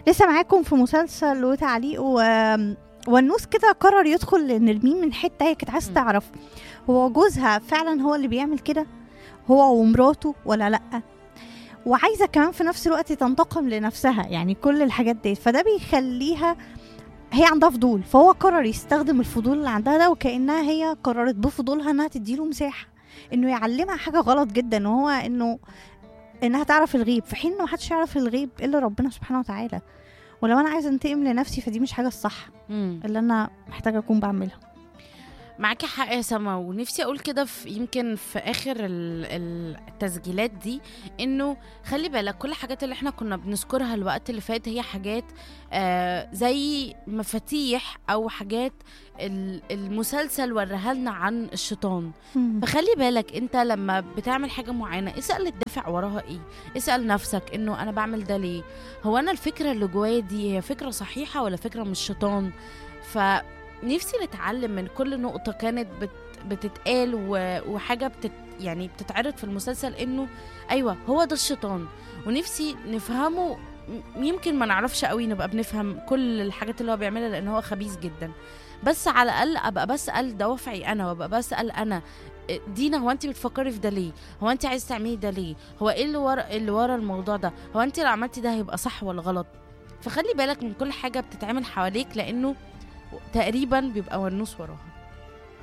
لسه معاكم في مسلسل وتعليق و... والنوس كده قرر يدخل نرمين من حته هي كانت عايزه مم. تعرف هو جوزها فعلا هو اللي بيعمل كده هو ومراته ولا لا وعايزه كمان في نفس الوقت تنتقم لنفسها يعني كل الحاجات دي فده بيخليها هي عندها فضول فهو قرر يستخدم الفضول اللي عندها ده وكانها هي قررت بفضولها انها تديله مساحه انه يعلمها حاجه غلط جدا وهو انه انها تعرف الغيب في حين انه محدش يعرف الغيب الا ربنا سبحانه وتعالى ولو انا عايزه انتقم لنفسي فدي مش حاجه الصح مم. اللي انا محتاجه اكون بعملها معاكي حق يا سما ونفسي اقول كده في يمكن في اخر ال- ال- التسجيلات دي انه خلي بالك كل الحاجات اللي احنا كنا بنذكرها الوقت اللي فات هي حاجات آه زي مفاتيح او حاجات ال- المسلسل وراها لنا عن الشيطان فخلي بالك انت لما بتعمل حاجه معينه اسال الدافع وراها ايه اسال نفسك انه انا بعمل ده ليه هو انا الفكره اللي جوايا دي هي فكره صحيحه ولا فكره من الشيطان فنفسي نتعلم من كل نقطه كانت بت بتتقال و- وحاجه بتت يعني بتتعرض في المسلسل انه ايوه هو ده الشيطان ونفسي نفهمه م- يمكن ما نعرفش قوي نبقى بنفهم كل الحاجات اللي هو بيعملها لان هو خبيث جدا بس على الاقل ابقى بسال دوافعي انا وابقى بسال انا دينا هو انت بتفكري في ده ليه هو انت عايز تعملي ده ليه هو ايه اللي ورا اللي ورا الموضوع ده هو انت لو عملتي ده هيبقى صح ولا غلط فخلي بالك من كل حاجه بتتعمل حواليك لانه تقريبا بيبقى ونوس وراها